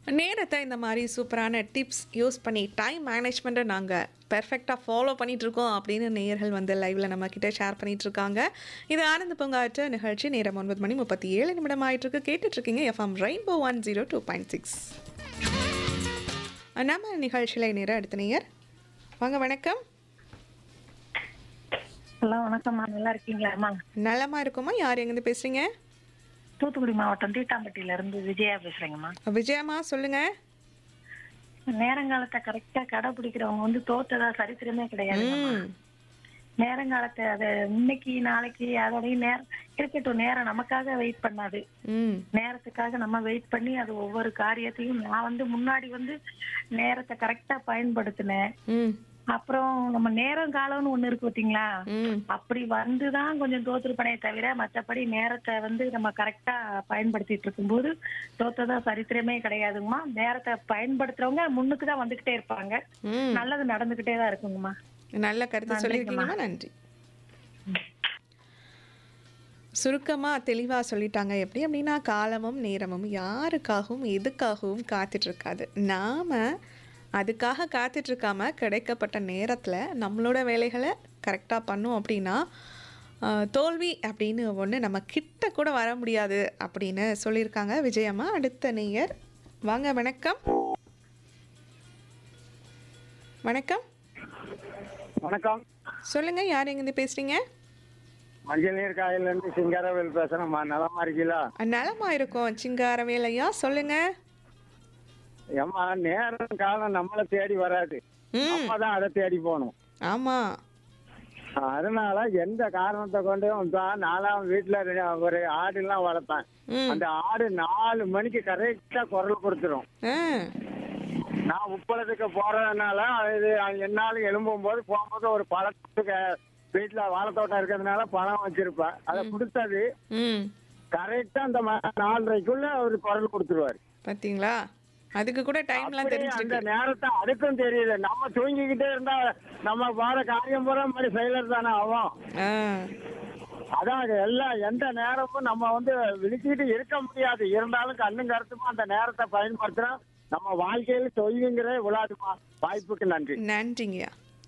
நேரத்தை இந்த மாதிரி சூப்பரான டிப்ஸ் யூஸ் பண்ணி டைம் மேனேஜ்மெண்ட்டை நாங்கள் பெர்ஃபெக்டாக ஃபாலோ பண்ணிகிட்ருக்கோம் அப்படின்னு நேயர்கள் வந்து லைவில் நம்மக்கிட்ட ஷேர் பண்ணிகிட்ருக்காங்க இது ஆனந்த பூங்காற்று நிகழ்ச்சி நேரம் ஒன்பது மணி முப்பத்தி ஏழு நிமிடம் ஆயிட்டிருக்கு கேட்டுட்ருக்கீங்க FM Rainbow one zero two point six நம்ம நிகழ்ச்சியில் நேரம் அடுத்த நேயர் வாங்க வணக்கம் ஹலோ வணக்கம்மா நல்லா இருக்கீங்களாம்மா நலமா இருக்குமா யார் எங்கேருந்து பேசுகிறீங்க தூத்துக்குடி மாவட்டம் தீட்டாம்பட்டியில இருந்து விஜயா பேசுறேங்கம்மா விஜயம்மா சொல்லுங்கள் நேரங்காலத்தை கரெக்டா கடைபிடிக்கிறவங்க வந்து தோத்ததா சரித்திரமே கிடையாது ம் நேரங்காலத்தை அதை இன்னைக்கு நாளைக்கு அதோடய நேரம் இருக்கட்டும் நேரம் நமக்காக வெயிட் பண்ணாது ம் நேரத்துக்காக நம்ம வெயிட் பண்ணி அது ஒவ்வொரு காரியத்தையும் நான் வந்து முன்னாடி வந்து நேரத்தை கரெக்டா பயன்படுத்தினேன் ம் அப்புறம் நம்ம நேரம் காலம்னு ஒண்ணு இருக்கு பாத்தீங்களா ம் அப்படி வந்துதான் கொஞ்சம் தோத்துருப்பனே தவிர மத்தபடி நேரத்தை வந்து நம்ம கரெக்டா பயன்படுத்திட்டு இருக்கும்போது தோத்ததா சரித்திரமே கிடையாதுங்கம்மா நேரத்தை பயன்படுத்துறவங்க முன்னுக்கு தான் வந்துகிட்டே இருப்பாங்க ம் நல்லது நடந்துகிட்டே தான் இருக்குங்கம்மா நல்ல கருத்து சொல்லியிருக்கீங்கம்மா நன்றி சுருக்கமாக தெளிவாக சொல்லிட்டாங்க எப்படி அப்படின்னா காலமும் நேரமும் யாருக்காகவும் எதுக்காகவும் காத்துட்ருக்காது நாம் அதுக்காக காத்துட்ருக்காம கிடைக்கப்பட்ட நேரத்தில் நம்மளோட வேலைகளை கரெக்டாக பண்ணோம் அப்படின்னா ஆஹ், தோல்வி அப்படின்னு ஒன்று நம்ம கிட்ட கூட வர முடியாது அப்படின்னு சொல்லியிருக்காங்க விஜயம்மா அடுத்த நேயர் வாங்க வணக்கம் வணக்கம் வணக்கம் சொல்லுங்கள் யார் எங்கேருந்து பேசுகிறீங்க மஞ்சள் நீர் காயில இருந்து சிங்காரவேல் பேசுறேம்மா நலமா இருக்கீங்களா நலமா இருக்கோம் சிங்காரவேலையா சொல்லுங்க ஏம்மா நேரம் காலம் நம்மளை தேடி வராது ம் நம்ம தான் அதை தேடி போகணும் ஆமா அதனால எந்த காரணத்தை கொண்டும் தான் நாலாம் வீட்டுல ரெ- ஒரு ஆடுலாம் வளர்த்தேன் ம் அந்த ஆடு நாலு மணிக்கு கரெக்டா குரல் கொடுத்துரும் ஆ நான் உப்பளத்துக்கு போறதுனால இது என்னாலும் எழும்பும் போது போகும்போது ஒரு பழத்துக்கு வீட்டுல வாழைத்தோட்டம் இருக்கிறதுனால பழம் வச்சிருப்பேன் அதை கொடுத்தது ம் கரெக்டா அந்த ம- நாலரைக்குள்ள ஒரு குரல் கொடுத்துருவாரு பாத்தீங்களா அதுக்கு கூட டைம்லாம் அப்படியே அந்த தெரிஞ்சிருக்கு நேரத்தை அதுக்கும் தெரியல நம்ம தூங்கிக்கிட்டே இருந்தா நம்ம பார காரியம் பூரா மாதிரி ஃபெயிலர் தானே ஆகும் ஆ அதான் அது எல்லாம் எந்த நேரமும் நம்ம வந்து விழிச்சுக்கிட்டு இருக்க முடியாது இருந்தாலும் கண்ணும் கருத்துமா அந்த நேரத்தை பயன்படுத்தினா நம்ம வாழ்க்கையில தொய்வுங்கிற விழாதுமா வாய்ப்புக்கு நன்றி நன்றிங்கய்யா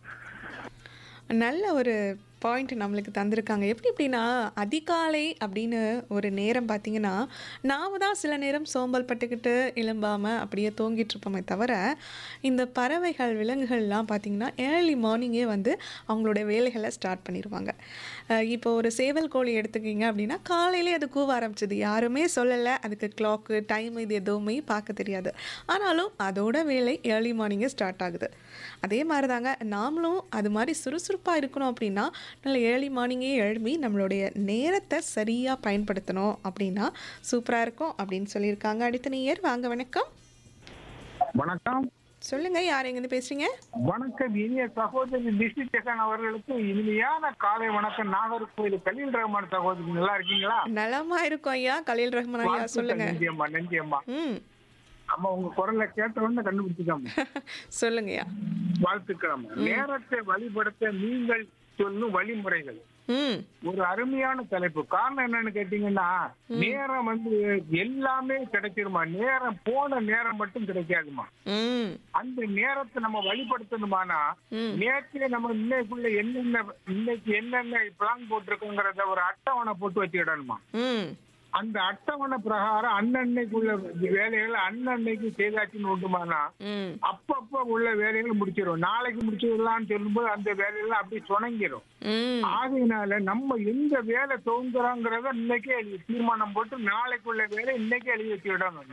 நல்ல ஒரு பாயிண்ட் நம்மளுக்கு தந்திருக்காங்க எப்படி எப்படின்னா அதிகாலை அப்படின்னு ஒரு நேரம் பார்த்தீங்கன்னா நாம தான் சில நேரம் சோம்பல் பட்டுக்கிட்டு எழும்பாமல் அப்படியே தூங்கிட்டு இருப்போமே தவிர இந்த பறவைகள் விலங்குகள்லாம் பார்த்தீங்கன்னா ஏர்லி மார்னிங்கே வந்து அவங்களோட வேலைகளை ஸ்டார்ட் பண்ணிடுவாங்க அஹ் இப்போ ஒரு சேவல் கோழி எடுத்துக்கிங்க அப்படின்னா காலையிலே அது கூவ ஆரம்பிச்சது யாருமே சொல்லலை அதுக்கு கிளாக்கு டைம் இது எதுவுமே பார்க்க தெரியாது ஆனாலும் அதோட வேலை ஏர்லி மார்னிங்கே ஸ்டார்ட் ஆகுது அதே மாதிரி தாங்க நாமளும் அது மாதிரி சுறுசுறுப்பாக இருக்கணும் அப்படின்னா நல்ல ஏர்லி மார்னிங்கே எழுப்பி நம்மளுடைய நேரத்தை சரியாக பயன்படுத்தணும் அப்படின்னா சூப்பராக இருக்கும் அப்படின்னு சொல்லியிருக்காங்க அடுத்த நேயர் வாங்க வணக்கம் வணக்கம் சொல்லுங்க யார் எங்கேருந்து பேசுறீங்க வணக்கம் இனிய சகோதரி திசி ஜெகன் அவர்களுக்கு இனிமையான காலை வணக்கம் நாகர்கோவில் கலீல் ரஹ்மான் சகோதரி நல்லா இருக்கீங்களா நலமா இருக்கும் ஐயா கலீல் ரஹ்மான் ஐயா வாழ்த்துக்கள், சொல்லுங்க நன்றி அம்மா நன்றி அம்மா ம் அம்மா உங்க குரலை கேட்ட உடனே கண்டுபிடிச்சிக்காம சொல்லுங்கய்யா வாழ்த்துக்கள் அம்மா நேரத்தை வழிபடுத்த நீங்கள் சொல்லும் வழிமுறைகள் ம் ஒரு அருமையான தலைப்பு காரணம் என்னன்னு கேட்டீங்கன்னா நேரம் வந்து எல்லாமே கிடைச்சிருமா நேரம் போன நேரம் மட்டும் கிடைக்காதுமா ம் அந்த நேரத்தை நம்ம வழிபடுத்தணுமானா ம். நேற்று நம்ம இன்னைக்குள்ள என்னென்ன இன்னைக்கு என்னென்ன பிளான் போட்டிருக்கோங்கிறத ஒரு அட்டவணை போட்டு வச்சுக்கிடணுமா ம் அந்த அட்டவணை பிரகாரம் அன்னன்னைக்குள்ள வேலைகளை அன்னன்னைக்கு செய்தாச்சுன்னு உண்டுமானா ம் அப்பப்ப உள்ள வேலைகளை முடிச்சிடும் நாளைக்கு முடிச்சிடலாம்னு சொல்லும்போது அந்த வேலையெல்லாம் அப்படியே சுணங்கிரும் ம் ஆகையினால நம்ம எந்த வேலை துவங்குறோங்கிறத இன்னைக்கே எழுதி தீர்மானம் போட்டு நாளைக்குள்ள வேலை இன்னைக்கே எழுதி வச்சுக்கிடணும்